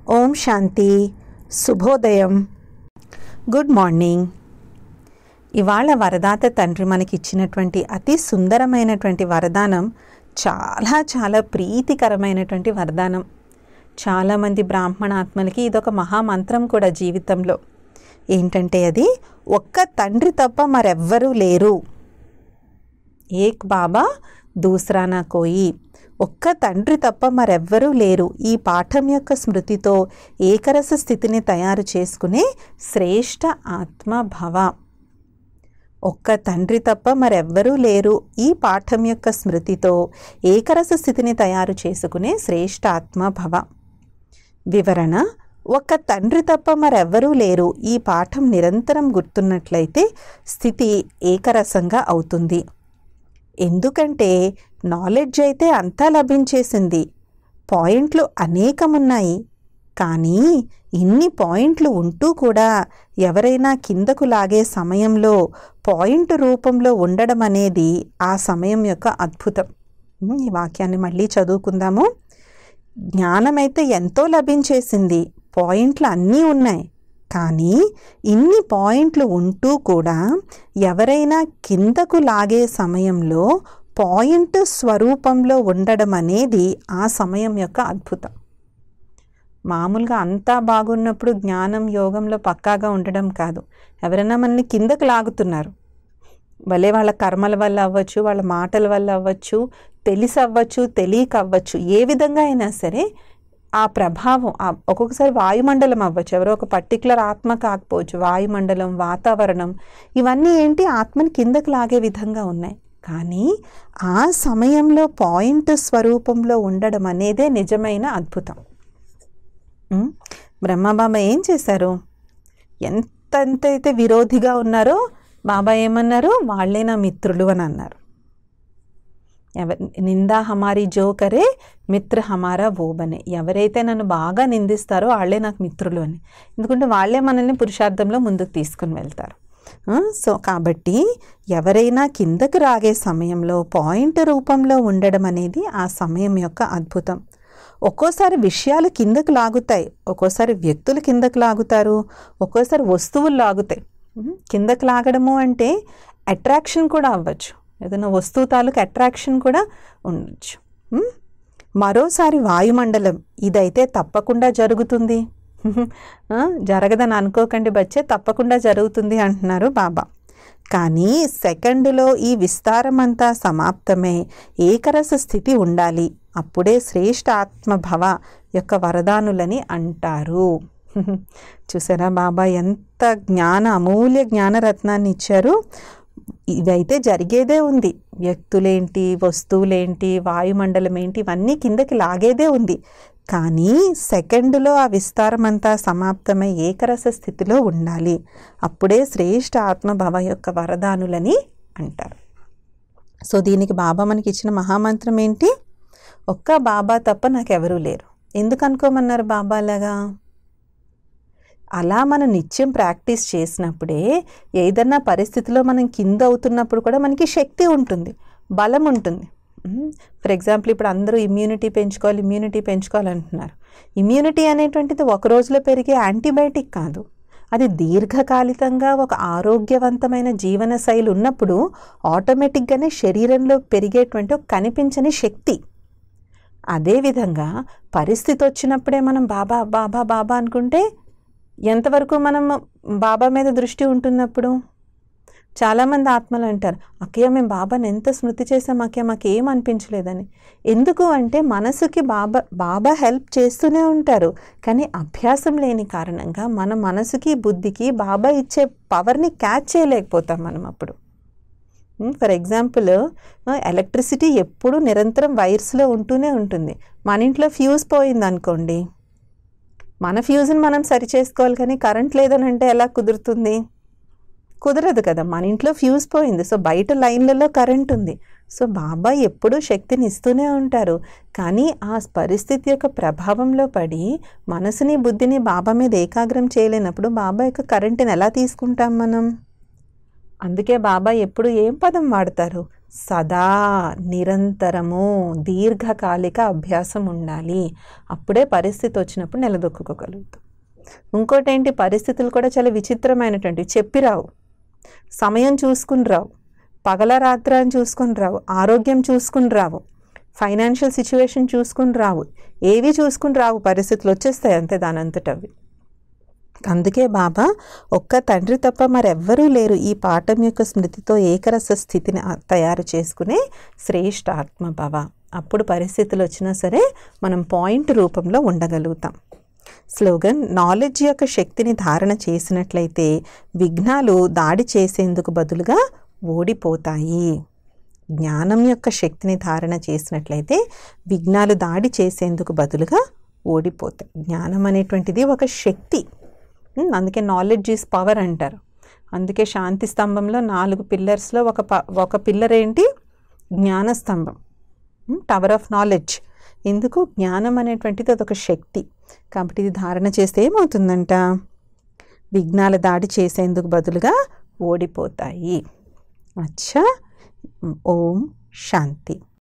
ఓం శాంతి శుభోదయం good morning ఇవాళ వరదాత తండ్రి మనకి ఇచ్చినటువంటి అతి సుందరమైనటువంటి వరదానం చాలా చాలా ప్రీతికరమైనటువంటి వరదానం చాలామంది బ్రాహ్మణాత్మలకి ఇదొక మహామంత్రం కూడా జీవితంలో ఏంటంటే అది ఒక్క తండ్రి తప్ప మరెవ్వరూ లేరు ఏక్ బాబా దూసరా నా కోయి ఒక్క తండ్రి తప్ప మరెవ్వరూ లేరు ఈ పాఠం యొక్క స్మృతితో ఏకరస స్థితిని తయారు చేసుకునే శ్రేష్ఠ ఆత్మ భవ ఒక్క తండ్రి తప్ప మరెవ్వరూ లేరు ఈ పాఠం యొక్క స్మృతితో ఏకరస స్థితిని తయారు చేసుకునే శ్రేష్ఠ ఆత్మ భవ వివరణ ఒక్క తండ్రి తప్ప మరెవ్వరూ లేరు ఈ పాఠం నిరంతరం గుర్తున్నట్లయితే స్థితి ఏకరసంగా అవుతుంది ఎందుకంటే నాలెడ్జ్ అయితే అంతా లభించేసింది పాయింట్లు అనేకమున్నాయి కానీ ఇన్ని పాయింట్లు ఉంటూ కూడా ఎవరైనా కిందకు లాగే సమయంలో పాయింట్ రూపంలో ఉండడం అనేది ఆ సమయం యొక్క అద్భుతం ఉమ్, ఈ వాక్యాన్ని మళ్ళీ చదువుకుందాము జ్ఞానమైతే ఎంతో లభించేసింది పాయింట్లు అన్నీ ఉన్నాయి కానీ ఇన్ని పాయింట్లు ఉంటూ కూడా ఎవరైనా కిందకు లాగే సమయంలో పాయింట్ స్వరూపంలో ఉండడం అనేది ఆ సమయం యొక్క అద్భుతం మామూలుగా అంతా బాగున్నప్పుడు జ్ఞానం యోగంలో పక్కాగా ఉండడం కాదు ఎవరైనా మనల్ని కిందకు లాగుతున్నారు భలే వాళ్ళ కర్మల వల్ల అవ్వచ్చు వాళ్ళ మాటల వల్ల అవ్వచ్చు తెలిసి అవ్వచ్చు తెలియక అవ్వచ్చు ఏ విధంగా అయినా సరే ఆ ప్రభావం ఆ ఒక్కొక్కసారి వాయుమండలం అవ్వచ్చు ఎవరో ఒక పర్టికులర్ ఆత్మ కాకపోవచ్చు వాయుమండలం వాతావరణం ఇవన్నీ ఏంటి ఆత్మని కిందకు లాగే విధంగా ఉన్నాయి కానీ ఆ సమయంలో పాయింట్ స్వరూపంలో ఉండడం అనేదే నిజమైన అద్భుతం ఉమ్, బ్రహ్మబాబా ఏం చేశారు ఎంతెంత అయితే విరోధిగా ఉన్నారో బాబా ఏమన్నారు వాళ్ళే నా మిత్రులు అని అన్నారు ఎవ నిందా హమారి జో కరే మిత్ర హమారా ఓ బనే ఎవరైతే నన్ను బాగా నిందిస్తారో వాళ్ళే నాకు మిత్రులు అని ఎందుకంటే వాళ్ళే మనల్ని పురుషార్థంలో ముందుకు తీసుకుని వెళ్తారు ఆ, సో కాబట్టి ఎవరైనా కిందకు రాగే సమయంలో పాయింట్ రూపంలో ఉండడం అనేది ఆ సమయం యొక్క అద్భుతం ఒక్కోసారి విషయాలు కిందకు లాగుతాయి ఒక్కోసారి వ్యక్తులు కిందకు లాగుతారు ఒక్కోసారి వస్తువులు లాగుతాయి ఉమ్, కిందకు లాగడము అంటే అట్రాక్షన్ కూడా అవ్వచ్చు ఏదైనా వస్తువు తాలూకు అట్రాక్షన్ కూడా ఉండొచ్చు ఉమ్, మరోసారి వాయుమండలం ఇదైతే తప్పకుండా జరుగుతుంది ఆ, జరగదని అనుకోకండి బచ్చే తప్పకుండా జరుగుతుంది అంటున్నారు బాబా కానీ సెకండులో ఈ విస్తారం అంతా సమాప్తమై ఏకరస స్థితి ఉండాలి అప్పుడే శ్రేష్ఠ ఆత్మభవ యొక్క వరదానులని అంటారు చూసారా బాబా ఎంత జ్ఞాన అమూల్య జ్ఞానరత్నాన్ని ఇచ్చారు ఇవైతే జరిగేదే ఉంది వ్యక్తులేంటి వస్తువులేంటి వాయుమండలం ఏంటి ఇవన్నీ కిందకి లాగేదే ఉంది కానీ సెకండులో ఆ విస్తారం అంతా సమాప్తమై ఏకరస స్థితిలో ఉండాలి అప్పుడే శ్రేష్ఠ ఆత్మభవ యొక్క వరదానులని అంటారు సో దీనికి బాబా మనకి ఇచ్చిన మహామంత్రం ఏంటి ఒక్క బాబా తప్ప నాకెవరూ లేరు ఎందుకు అనుకోమన్నారు బాబా లాగా అలా మనం నిత్యం ప్రాక్టీస్ చేసినప్పుడే ఏదన్నా పరిస్థితిలో మనం కింద అవుతున్నప్పుడు కూడా మనకి శక్తి ఉంటుంది బలం ఉంటుంది ఫర్ ఎగ్జాంపుల్ ఇప్పుడు అందరూ ఇమ్యూనిటీ పెంచుకోవాలి ఇమ్యూనిటీ పెంచుకోవాలంటున్నారు ఇమ్యూనిటీ అనేటువంటిది ఒక రోజులో పెరిగే యాంటీబయాటిక్ కాదు అది దీర్ఘకాలికంగా ఒక ఆరోగ్యవంతమైన జీవన శైలి ఉన్నప్పుడు ఆటోమేటిక్గానే శరీరంలో పెరిగేటువంటి ఒక కనిపించని శక్తి అదేవిధంగా పరిస్థితి వచ్చినప్పుడే మనం బాబా బాబా బాబా అనుకుంటే ఎంతవరకు మనం బాబా మీద దృష్టి ఉంటున్నప్పుడు చాలామంది ఆత్మలు అంటారు అక్కయ్య మేము బాబాని ఎంత స్మృతి చేసాం అక్కయ్య మాకేం అనిపించలేదని ఎందుకు అంటే మనసుకి బాబా బాబా హెల్ప్ చేస్తూనే ఉంటారు కానీ అభ్యాసం లేని కారణంగా మన మనసుకి బుద్ధికి బాబా ఇచ్చే పవర్ని క్యాచ్ చేయలేకపోతాం మనం అప్పుడు ఫర్ ఎగ్జాంపుల్ ఎలక్ట్రిసిటీ ఎప్పుడు నిరంతరం వైర్స్లో ఉంటూనే ఉంటుంది మన ఇంట్లో ఫ్యూజ్ పోయింది అనుకోండి మన ఫ్యూజ్ని మనం సరి చేసుకోవాలి కానీ కరెంట్ లేదని అంటే ఎలా కుదురుతుంది కుదరదు కదా మన ఇంట్లో ఫ్యూజ్ పోయింది సో బయట లైన్లలో కరెంట్ ఉంది సో బాబా ఎప్పుడూ శక్తిని ఇస్తూనే ఉంటారు కానీ ఆ పరిస్థితి యొక్క ప్రభావంలో పడి మనసుని బుద్ధిని బాబా మీద ఏకాగ్రం చేయలేనప్పుడు బాబా యొక్క కరెంటుని ఎలా తీసుకుంటాం మనం అందుకే బాబా ఎప్పుడు ఏం పదం వాడతారు సదా నిరంతరము దీర్ఘకాలిక అభ్యాసం ఉండాలి అప్పుడే పరిస్థితి వచ్చినప్పుడు నిలదొక్కుకోగలుగుతాం ఇంకోటి ఏంటి పరిస్థితులు కూడా చాలా విచిత్రమైనటువంటివి చెప్పి రావు సమయం చూసుకుని రావు పగల రాత్ర అని చూసుకుని రావు ఆరోగ్యం చూసుకుని రావు ఫైనాన్షియల్ సిచ్యువేషన్ చూసుకుని రావు ఏవి చూసుకుని రావు పరిస్థితులు వచ్చేస్తాయి అంతే దానంతట అవి అందుకే బాబా ఒక్క తండ్రి తప్ప మరెవ్వరూ లేరు ఈ పాఠం యొక్క స్మృతితో ఏకరస స్థితిని ఆ- తయారు చేసుకునే శ్రేష్ఠ ఆత్మభవ అప్పుడు పరిస్థితులు వచ్చినా సరే మనం పాయింట్ రూపంలో ఉండగలుగుతాం స్లోగన్ నాలెడ్జ్ యొక్క శక్తిని ధారణ చేసినట్లయితే విఘ్నాలు దాడి చేసేందుకు బదులుగా ఓడిపోతాయి జ్ఞానం యొక్క శక్తిని ధారణ చేసినట్లయితే విఘ్నాలు దాడి చేసేందుకు బదులుగా ఓడిపోతాయి జ్ఞానం అనేటువంటిది ఒక శక్తి ఉమ్, అందుకే నాలెడ్జ్ ఈజ్ పవర్ అంటారు అందుకే శాంతి స్తంభంలో నాలుగు పిల్లర్స్లో ఒక ప ఒక పిల్లర్ ఏంటి జ్ఞాన స్తంభం టవర్ ఆఫ్ నాలెడ్జ్ ఎందుకు జ్ఞానం అనేటువంటిది అదొక శక్తి కాబట్టి ఇది ధారణ చేస్తే ఏమవుతుందంట విఘ్నాల దాడి చేసేందుకు బదులుగా ఓడిపోతాయి అచ్చా ఓం శాంతి